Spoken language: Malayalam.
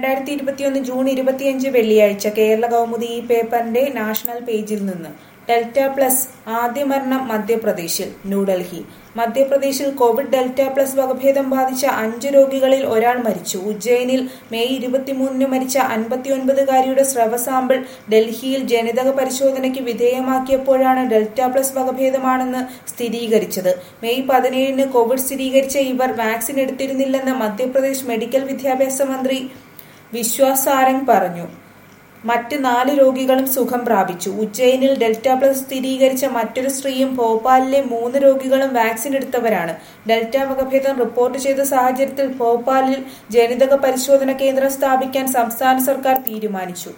രണ്ടായിരത്തി ഇരുപത്തിയൊന്ന് ജൂൺ ഇരുപത്തിയഞ്ച് വെള്ളിയാഴ്ച കേരള കൗമുദി ഈ പേപ്പറിന്റെ നാഷണൽ പേജിൽ നിന്ന് ഡെൽറ്റ പ്ലസ് ആദ്യ മരണം മധ്യപ്രദേശിൽ ന്യൂഡൽഹി മധ്യപ്രദേശിൽ കോവിഡ് ഡെൽറ്റ പ്ലസ് വകഭേദം ബാധിച്ച അഞ്ച് രോഗികളിൽ ഒരാൾ മരിച്ചു ഉജ്ജയിനിൽ മെയ് ഇരുപത്തിമൂന്നിന് മരിച്ച അൻപത്തിയൊൻപതുകാരിയുടെ സ്രവ സാമ്പിൾ ഡൽഹിയിൽ ജനിതക പരിശോധനയ്ക്ക് വിധേയമാക്കിയപ്പോഴാണ് ഡെൽറ്റ പ്ലസ് വകഭേദമാണെന്ന് സ്ഥിരീകരിച്ചത് മെയ് പതിനേഴിന് കോവിഡ് സ്ഥിരീകരിച്ച ഇവർ വാക്സിൻ എടുത്തിരുന്നില്ലെന്ന് മധ്യപ്രദേശ് മെഡിക്കൽ വിദ്യാഭ്യാസ മന്ത്രി വിശ്വാസ് സാരംഗ് പറഞ്ഞു മറ്റ് നാല് രോഗികളും സുഖം പ്രാപിച്ചു ഉജ്ജയിനിൽ ഡെൽറ്റ പ്ലസ് സ്ഥിരീകരിച്ച മറ്റൊരു സ്ത്രീയും ഭോപ്പാലിലെ മൂന്ന് രോഗികളും വാക്സിൻ എടുത്തവരാണ് ഡെൽറ്റ വകഭേദം റിപ്പോർട്ട് ചെയ്ത സാഹചര്യത്തിൽ ഭോപ്പാലിൽ ജനിതക പരിശോധന കേന്ദ്രം സ്ഥാപിക്കാൻ സംസ്ഥാന സർക്കാർ തീരുമാനിച്ചു